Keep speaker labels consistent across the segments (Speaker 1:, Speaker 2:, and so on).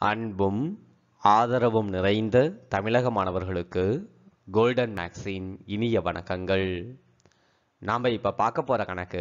Speaker 1: அன்பும் ஆதரவும் நிறைந்த தமிழக மாணவர்களுக்கு கோல்டன் மேக்ஸின் இனிய வணக்கங்கள் நாம் இப்போ பார்க்க போகிற கணக்கு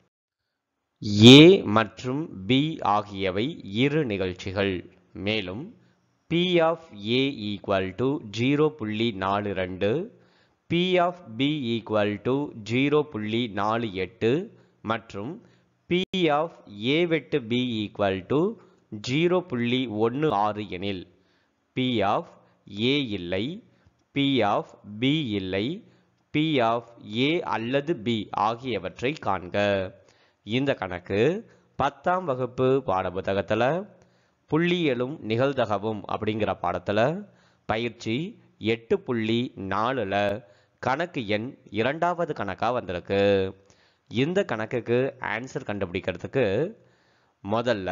Speaker 1: ஏ மற்றும் பி ஆகியவை இரு நிகழ்ச்சிகள் மேலும் P of A equal to zero புள்ளி நாலு ரெண்டு P of B equal to zero புள்ளி நாலு எட்டு மற்றும் பி ஆஃப் ஏ வெட்டு பி ஈக்குவல் டு ஜீரோ புள்ளி ஒன்று ஆறு எனில் பி ஆஃப் ஏ இல்லை பி ஆஃப் பி இல்லை பி ஆஃப் ஏ அல்லது பி ஆகியவற்றை காண்க இந்த கணக்கு பத்தாம் வகுப்பு பாடப்புத்தகத்தில் புள்ளியலும் நிகழ்தகவும் அப்படிங்கிற பாடத்தில் பயிற்சி எட்டு புள்ளி நாலில் கணக்கு எண் இரண்டாவது கணக்காக வந்திருக்கு இந்த கணக்குக்கு ஆன்சர் கண்டுபிடிக்கிறதுக்கு முதல்ல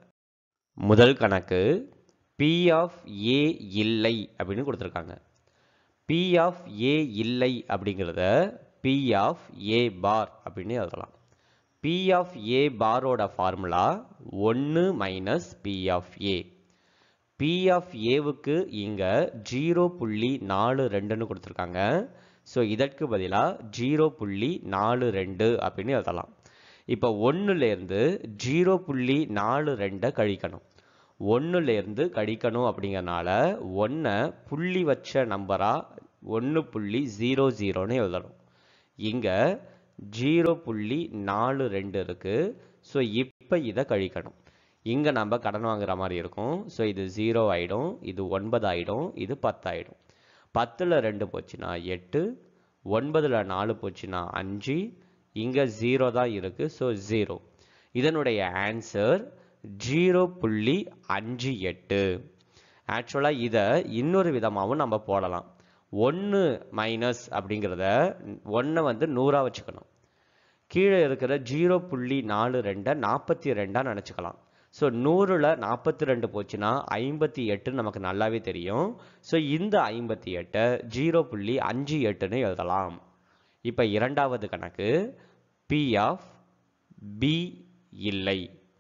Speaker 1: முதல் கணக்கு பி ஆஃப் ஏ இல்லை அப்படின்னு கொடுத்துருக்காங்க பி ஆஃப் ஏ இல்லை அப்படிங்கிறத பி ஆஃப் ஏ பார் அப்படின்னு எழுதலாம் பி ஆஃப் ஏ பாரோட ஃபார்முலா ஒன்று minus P of A P of ஏவுக்கு இங்கே ஜீரோ புள்ளி நாலு ரெண்டுன்னு கொடுத்துருக்காங்க ஸோ இதற்கு பதிலாக ஜீரோ புள்ளி நாலு ரெண்டு அப்படின்னு எழுதலாம் இப்போ ஒன்றுலேருந்து ஜீரோ புள்ளி நாலு ரெண்டை கழிக்கணும் ஒன்றுலேருந்து கழிக்கணும் அப்படிங்கறனால ஒன்றை புள்ளி வச்ச நம்பராக ஒன்று புள்ளி ஜீரோ ஜீரோன்னு எழுதணும் இங்கே ஜீரோ புள்ளி நாலு ரெண்டு இருக்குது ஸோ இப்போ இதை கழிக்கணும் இங்கே நம்ம கடன் வாங்குற மாதிரி இருக்கும் ஸோ இது ஜீரோ ஆகிடும் இது ஒன்பது ஆகிடும் இது பத்தாயிடும் பத்தில் ரெண்டு போச்சுன்னா எட்டு ஒன்பதில் நாலு போச்சுன்னா அஞ்சு இங்கே ஜீரோ தான் இருக்குது ஸோ ஜீரோ இதனுடைய ஆன்சர் ஜீரோ புள்ளி அஞ்சு எட்டு ஆக்சுவலாக இதை இன்னொரு விதமாகவும் நம்ம போடலாம் ஒன்று மைனஸ் அப்படிங்கிறத ஒன்றை வந்து நூறாக வச்சுக்கணும் கீழே இருக்கிற ஜீரோ புள்ளி நாலு ரெண்டை நாற்பத்தி ரெண்டாக நினச்சிக்கலாம் ஸோ நூறில் நாற்பத்தி ரெண்டு போச்சுன்னா ஐம்பத்தி எட்டு நமக்கு நல்லாவே தெரியும் ஸோ இந்த ஐம்பத்தி எட்டை ஜீரோ புள்ளி அஞ்சு எட்டுன்னு எழுதலாம் இப்போ இரண்டாவது கணக்கு பி ஆஃப் பி இல்லை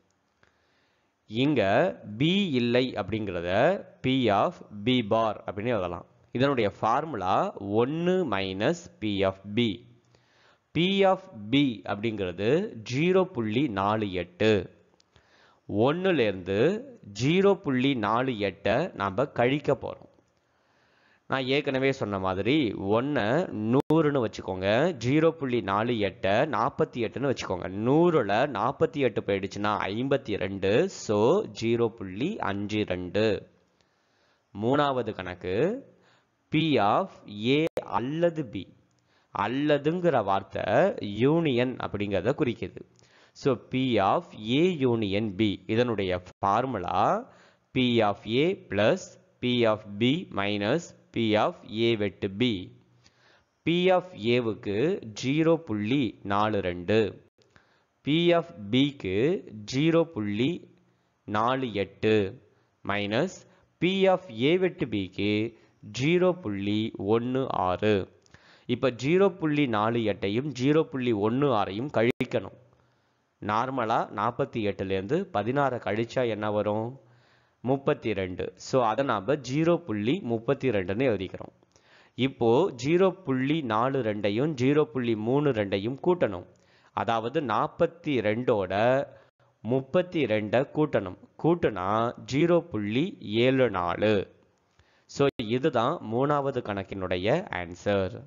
Speaker 1: இங்கே பி இல்லை அப்படிங்கிறத பி ஆஃப் பி பார் அப்படின்னு எழுதலாம் இதனுடைய ஃபார்முலா ஒன்று minus P of B P of B அப்படிங்கிறது ஜீரோ புள்ளி நாலு எட்டு ஒன்றுலேருந்து ஜீரோ புள்ளி நாலு எட்டை நாம் கழிக்க போகிறோம் நான் ஏற்கனவே சொன்ன மாதிரி ஒன்றை நூறுன்னு வச்சுக்கோங்க ஜீரோ புள்ளி நாலு எட்டை நாற்பத்தி எட்டுன்னு வச்சுக்கோங்க நூறில் நாற்பத்தி எட்டு போயிடுச்சுன்னா ஐம்பத்தி ரெண்டு ஸோ ஜீரோ புள்ளி அஞ்சு ரெண்டு மூணாவது கணக்கு பி ஆஃப் ஏ அல்லது பி அல்லதுங்கிற வார்த்தை யூனியன் அப்படிங்கிறத குறிக்குது so P of A union B இதனுடைய formula P of A plus P of B minus P of A வெட்டு பி பி ஆஃப் ஏவுக்கு ஜீரோ புள்ளி நாலு ரெண்டு பி ஆஃப் பிக்கு ஜீரோ புள்ளி நாலு எட்டு மைனஸ் பி ஆஃப் ஏ வெட்டு பிக்கு ஜீரோ புள்ளி ஒன்று ஆறு இப்போ ஜீரோ புள்ளி நாலு எட்டையும் ஜீரோ புள்ளி ஒன்று ஆறையும் கழிக்கணும் நார்மலாக நாற்பத்தி எட்டுலேருந்து பதினாறை கழிச்சா என்ன வரும் முப்பத்தி ரெண்டு ஸோ அதை நாம் ஜீரோ புள்ளி முப்பத்தி ரெண்டுன்னு எழுதிக்கிறோம் இப்போது ஜீரோ புள்ளி நாலு ரெண்டையும் ஜீரோ புள்ளி மூணு ரெண்டையும் கூட்டணும் அதாவது நாற்பத்தி ரெண்டோட முப்பத்தி ரெண்டை கூட்டணும் கூட்டுனா ஜீரோ புள்ளி ஏழு நாலு ஸோ இதுதான் மூணாவது கணக்கினுடைய ஆன்சர்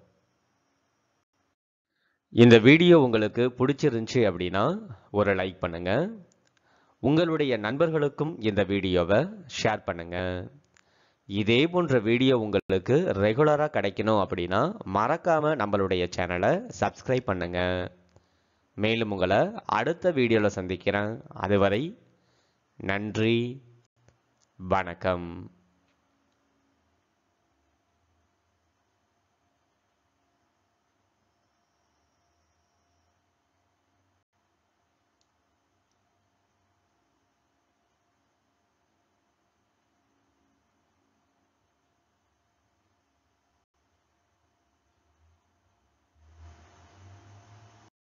Speaker 1: இந்த வீடியோ உங்களுக்கு பிடிச்சிருந்துச்சி அப்படின்னா ஒரு லைக் பண்ணுங்க உங்களுடைய நண்பர்களுக்கும் இந்த வீடியோவை ஷேர் பண்ணுங்க இதே போன்ற வீடியோ உங்களுக்கு ரெகுலராக கிடைக்கணும் அப்படின்னா மறக்காம நம்மளுடைய சேனலை சப்ஸ்கிரைப் பண்ணுங்க மேலும் உங்களை அடுத்த வீடியோவில் சந்திக்கிறேன் அதுவரை நன்றி வணக்கம்